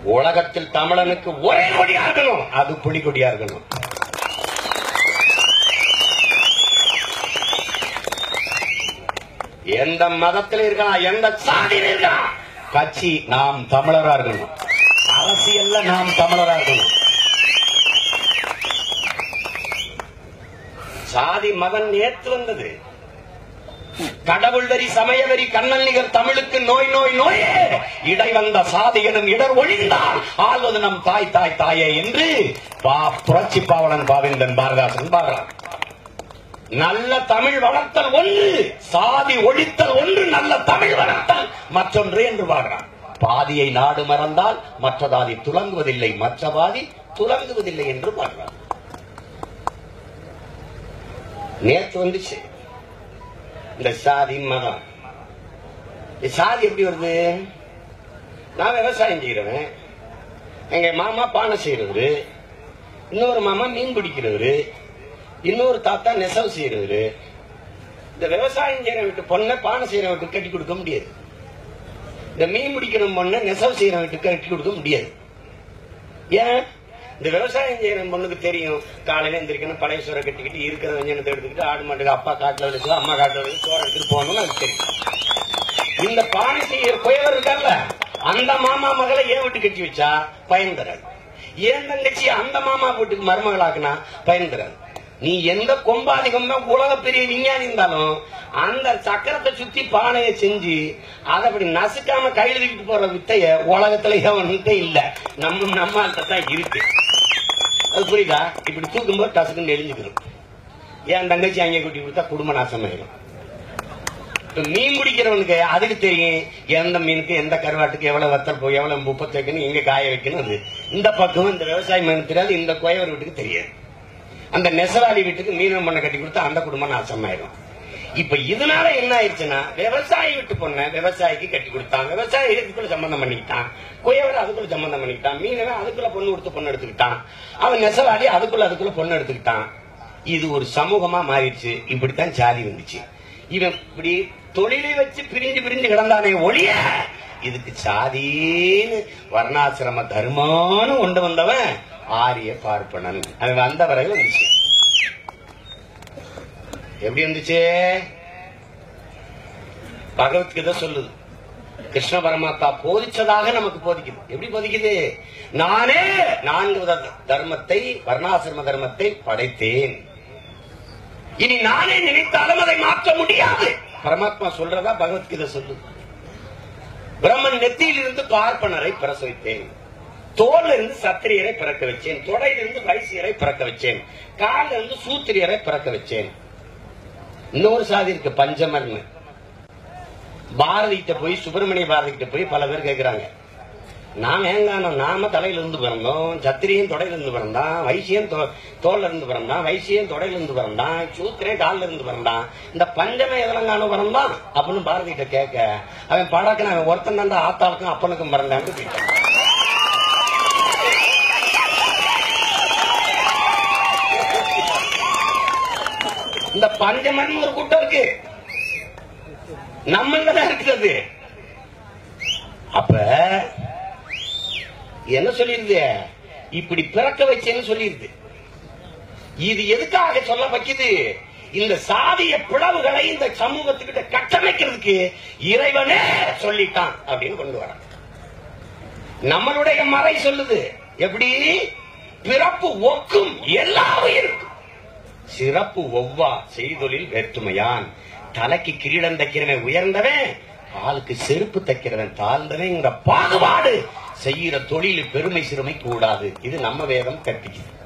உலகத்தில் தமிழனுக்கு ஒரே கொடியா இருக்கணும் அது புலிகொடியா இருக்கணும் எந்த மதத்தில் இருக்கலாம் எந்த சாதியில் இருக்கலாம் கட்சி நாம் தமிழரா இருக்கணும் அரசியல்ல நாம் தமிழரா இருக்கணும் சாதி மதம் நேற்று வந்தது கடவுள் வரி சமய வரி கண்ணல் நிகர் தமிழுக்கு நோய் நோய் நோயே இடை வந்த சாதி எனும் இடர் ஒழிந்தால் ஆள்வது நம் தாய் தாய் தாயே என்று பா புரட்சி பாவலன் பாவேந்தன் பாரதாசன் பாடுறான் நல்ல தமிழ் வளர்த்தல் ஒன்று சாதி ஒழித்தல் ஒன்று நல்ல தமிழ் வளர்த்தல் மற்றொன்று என்று பாடுறான் பாதியை நாடு மறந்தால் மற்ற தாதி துலங்குவதில்லை மற்ற பாதி துலங்குவதில்லை என்று பாடுறான் நேத்து வந்துச்சு இந்த சாதி மதம் இந்த சாதி எப்படி வருது நான் விவசாயம் செய்யறவன் எங்க மாமா பானை செய்யறவரு இன்னொரு மாமா மீன் பிடிக்கிறவரு இன்னொரு தாத்தா நெசவு செய்யறவரு இந்த விவசாயம் செய்யற வீட்டு பொண்ணை பானை செய்யற வீட்டுக்கு கட்டி கொடுக்க முடியாது இந்த மீன் பிடிக்கிற பொண்ணை நெசவு செய்யற வீட்டுக்கு கட்டி கொடுக்க முடியாது ஏன் இந்த விவசாயம் செய்யற பொண்ணுக்கு தெரியும் காலையில எந்திரிக்கணும் பழைய சோறை கட்டிக்கிட்டு இருக்கிற வெஞ்சனத்தை எடுத்துக்கிட்டு ஆடு மாட்டுக்கு அப்பா காட்டுல வச்சு அம்மா காட்டுல வச்சு சோறை எடுத்துட்டு போகணும்னு அது தெரியும் இந்த பானை செய்யற குயவர் இருக்கார்ல அந்த மாமா மகளை ஏன் வீட்டு கட்டி வச்சா பயன் தராது ஏன் தங்கச்சி அந்த மாமா வீட்டுக்கு மருமகளாக்குனா பயன் தராது நீ எந்த கொம்பாதிகம்னா உலக பெரிய விஞ்ஞானி இருந்தாலும் அந்த சக்கரத்தை சுத்தி பானையை செஞ்சு அதை அப்படி நசுக்காம கையில் தூக்கிட்டு போற வித்தைய உலகத்துல எவன்கிட்ட இல்ல நம்ம நம்ம தான் இருக்கு அது புரியுதா இப்படி தூக்கும்போது டசுக்குன்னு எரிஞ்சுக்கணும் என் தங்கச்சி அங்கே கூட்டி கொடுத்தா குடும்ப நாசமாயிடும் இப்ப மீன் பிடிக்கிறவனுக்கு அதுக்கு தெரியும் எந்த மீனுக்கு எந்த கருவாட்டுக்கு எவ்வளவு வத்தல் போய் எவ்வளவு முப்பத்து வைக்கணும் எங்க காய வைக்கணும் அது இந்த பக்கம் இந்த விவசாயம் மீனுக்கு தெரியாது இந்த கோயவர் வீட்டுக்கு தெரியாது அந்த நெசவாளி வீட்டுக்கு மீன் பண்ண கட்டி கொடுத்தா அந்த குடும்பம் நாசமாயிடும் இப்ப இதனால என்ன ஆயிடுச்சுன்னா விவசாயி வீட்டு பொண்ண விவசாயிக்கு கட்டி கொடுத்தான் விவசாயி இதுக்குள்ள சம்பந்தம் பண்ணிக்கிட்டான் குயவர் அதுக்குள்ள சம்பந்தம் பண்ணிக்கிட்டான் மீனவன் அதுக்குள்ள பொண்ணு கொடுத்து பொண்ணு எடுத்துக்கிட்டான் அவன் நெசவாளி அதுக்குள்ள அதுக்குள்ள பொண்ணு எடுத்துக்கிட்டான் இது ஒரு சமூகமா மாறிடுச்சு இப்படித்தான் சாதி வந்துச்சு இவன் இப்படி தொழிலை வச்சு பிரிஞ்சு பிரிஞ்சு கிடந்தானே ஒழிய இதுக்கு சாதின்னு வர்ணாசிரம தர்மான்னு கொண்டு வந்தவன் ஆரிய பார்ப்பனன் அவன் வந்த பிறகு வந்துச்சு எப்படி வந்துச்சு பகவத்கீதை சொல்லுது கிருஷ்ண பரமாத்தா போதிச்சதாக நமக்கு போதிக்குது எப்படி போதிக்குது நானே நான்கு வித தர்மத்தை வர்ணாசிரம தர்மத்தை படைத்தேன் இனி நானே நினைத்தாலும் அதை மாற்ற முடியாது பரமாத்மா சொல்றதா பகவத்கீதை சொல்லுது பிரம்மன் நெத்தியில் இருந்து பார்ப்பனரை பிரசவித்தேன் தோல்ல இருந்து சத்திரியரை பிறக்க வச்சேன் தொடையில இருந்து வைசியரை பிறக்க வச்சேன் கால இருந்து சூத்திரியரை பிறக்க வச்சேன் இன்னொரு சாதி இருக்கு பஞ்சமர்னு பாரதி கிட்ட போய் சுப்பிரமணிய பாரதி கிட்ட போய் பல பேர் கேக்குறாங்க நாம ஏங்கானோ நாம தலையில இருந்து பிறந்தோம் சத்திரியன் தொடையில இருந்து பிறந்தான் வைசியன் தோ- தோல்ல இருந்து பிறந்தான் வைசியன் தொடையில இருந்து பிறந்தான் சூத்திரன் கால்ல இருந்து பிறந்தான் இந்த பஞ்சமே எதலங்கானோ பிறந்தான் அப்படின்னு பாரதி கிட்ட கேட்க அவன் படக்குன அவன் ஒருத்தன் தாண்டா ஆத்தாளுக்கும் அப்பனுக்கும் பிறந்தான்னு போயிட்டான் இந்த பஞ்சமன் ஒரு கூட்டம் இருக்கு நம்மள தான் இருக்குது அப்ப என்ன சொல்லிருது இப்படி பிறக்க வச்சேன்னு சொல்லிருது இது எதுக்காக சொல்ல வைக்குது இந்த சாதிய பிளவுகளை இந்த சமூகத்துக்கிட்ட கட்டமைக்கிறதுக்கு இறைவனே சொல்லிட்டான் அப்படின்னு கொண்டு வர நம்மளுடைய மறை சொல்லுது எப்படி பிறப்பு ஒக்கும் எல்லா உயிருக்கும் சிறப்பு ஒவ்வா செய்தொழில் வேற்றுமையான் தலைக்கு கிரீடம் தைக்கிறவன் உயர்ந்தவன் காலுக்கு செருப்பு தைக்கிறவன் தாழ்ந்தவன் பாகுபாடு செய்யற தொழில் பெருமை சிறுமை கூடாது இது நம்ம வேதம் கற்பிக்குது